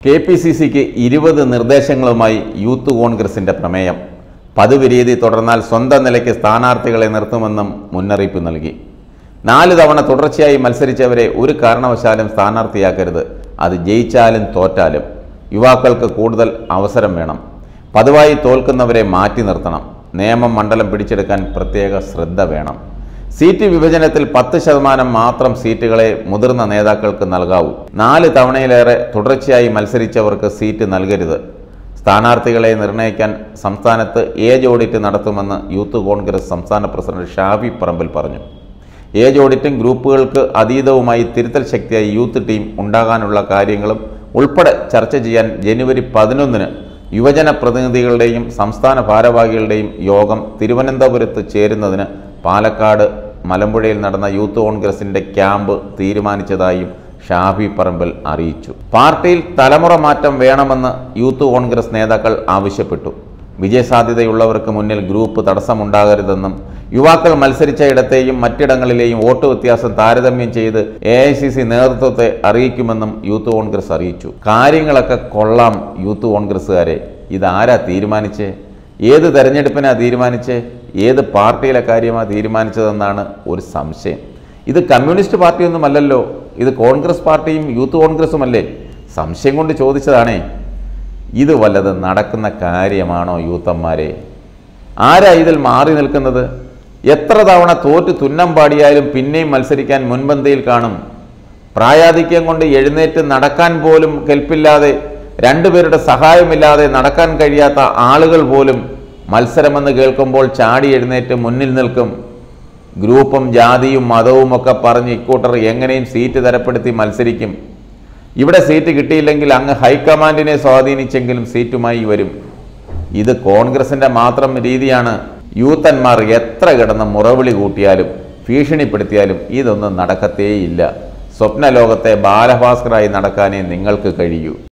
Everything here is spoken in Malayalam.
കെ പി സി സിക്ക് ഇരുപത് നിർദ്ദേശങ്ങളുമായി യൂത്ത് കോൺഗ്രസിന്റെ പ്രമേയം പതിവ് രീതി തുടർന്നാൽ സ്വന്തം നിലയ്ക്ക് സ്ഥാനാർത്ഥികളെ നിർത്തുമെന്നും മുന്നറിയിപ്പ് നൽകി നാല് തവണ തുടർച്ചയായി മത്സരിച്ചവരെ ഒരു കാരണവശാലും സ്ഥാനാർത്ഥിയാക്കരുത് അത് ജയിച്ചാലും തോറ്റാലും യുവാക്കൾക്ക് കൂടുതൽ അവസരം വേണം പതിവായി തോൽക്കുന്നവരെ മാറ്റി നിർത്തണം നിയമം മണ്ഡലം പിടിച്ചെടുക്കാൻ പ്രത്യേക ശ്രദ്ധ വേണം സീറ്റ് വിഭജനത്തിൽ പത്ത് ശതമാനം മാത്രം സീറ്റുകളെ മുതിർന്ന നേതാക്കൾക്ക് നൽകാവൂ നാല് തവണയിലേറെ തുടർച്ചയായി മത്സരിച്ചവർക്ക് സീറ്റ് നൽകരുത് സ്ഥാനാർത്ഥികളെ നിർണ്ണയിക്കാൻ സംസ്ഥാനത്ത് ഏജ് ഓഡിറ്റ് നടത്തുമെന്ന് യൂത്ത് കോൺഗ്രസ് സംസ്ഥാന പ്രസിഡന്റ് ഷാഫി പറമ്പിൽ പറഞ്ഞു ഏജ് ഓഡിറ്റും ഗ്രൂപ്പുകൾക്ക് അതീതവുമായി തിരുത്തൽ ശക്തിയായി യൂത്ത് ടീം ഉണ്ടാകാനുള്ള കാര്യങ്ങളും ഉൾപ്പെടെ ചർച്ച ചെയ്യാൻ ജനുവരി പതിനൊന്നിന് യുവജന പ്രതിനിധികളുടെയും സംസ്ഥാന ഭാരവാഹികളുടെയും യോഗം തിരുവനന്തപുരത്ത് ചേരുന്നതിന് പാലക്കാട് മലമ്പുഴയിൽ നടന്ന യൂത്ത് കോൺഗ്രസിന്റെ ക്യാമ്പ് തീരുമാനിച്ചതായും ഷാഫി പറമ്പിൽ അറിയിച്ചു പാർട്ടിയിൽ തലമുറ മാറ്റം വേണമെന്ന് യൂത്ത് കോൺഗ്രസ് നേതാക്കൾ ആവശ്യപ്പെട്ടു വിജയസാധ്യതയുള്ളവർക്ക് മുന്നിൽ ഗ്രൂപ്പ് തടസ്സമുണ്ടാകരുതെന്നും യുവാക്കൾ മത്സരിച്ച ഇടത്തെയും മറ്റിടങ്ങളിലെയും വോട്ട് വ്യത്യാസം താരതമ്യം ചെയ്ത് എ ഐ സി സി നേതൃത്വത്തെ അറിയിക്കുമെന്നും യൂത്ത് കോൺഗ്രസ് അറിയിച്ചു കാര്യങ്ങളൊക്കെ കൊള്ളാം യൂത്ത് കോൺഗ്രസ്സുകാരെ ഇതാരാ തീരുമാനിച്ചേ ഏത് തെരഞ്ഞെടുപ്പിനാ തീരുമാനിച്ചേ ഏത് പാർട്ടിയിലെ കാര്യമാണ് തീരുമാനിച്ചതെന്നാണ് ഒരു സംശയം ഇത് കമ്മ്യൂണിസ്റ്റ് പാർട്ടിയൊന്നുമല്ലല്ലോ ഇത് കോൺഗ്രസ് പാർട്ടിയും യൂത്ത് കോൺഗ്രസുമല്ലേ സംശയം കൊണ്ട് ചോദിച്ചതാണേ ഇത് വല്ലത് നടക്കുന്ന കാര്യമാണോ യൂത്തന്മാരെ ആരാ ഇതിൽ മാറി നിൽക്കുന്നത് എത്ര തവണ തോറ്റ് തുന്നം പാടിയാലും പിന്നെയും മത്സരിക്കാൻ മുൻപന്തിയിൽ കാണും പ്രായാധിക്യം കൊണ്ട് എഴുന്നേറ്റ് നടക്കാൻ പോലും കെൽപ്പില്ലാതെ രണ്ടുപേരുടെ സഹായമില്ലാതെ നടക്കാൻ കഴിയാത്ത ആളുകൾ പോലും മത്സരമെന്ന് കേൾക്കുമ്പോൾ ചാടി എഴുന്നേറ്റ് മുന്നിൽ നിൽക്കും ഗ്രൂപ്പും ജാതിയും മതവും ഒക്കെ പറഞ്ഞ് ഇക്കൂട്ടർ എങ്ങനെയും സീറ്റ് തരപ്പെടുത്തി മത്സരിക്കും ഇവിടെ സീറ്റ് കിട്ടിയില്ലെങ്കിൽ അങ്ങ് ഹൈക്കമാൻഡിനെ സ്വാധീനിച്ചെങ്കിലും സീറ്റുമായി വരും ഇത് കോൺഗ്രസിന്റെ മാത്രം രീതിയാണ് യൂത്തന്മാർ എത്ര കിടന്ന് മുറവിളി കൂട്ടിയാലും ഭീഷണിപ്പെടുത്തിയാലും ഇതൊന്നും നടക്കത്തേയില്ല സ്വപ്നലോകത്തെ ബാലഭാസ്കറായി നടക്കാനേ നിങ്ങൾക്ക് കഴിയൂ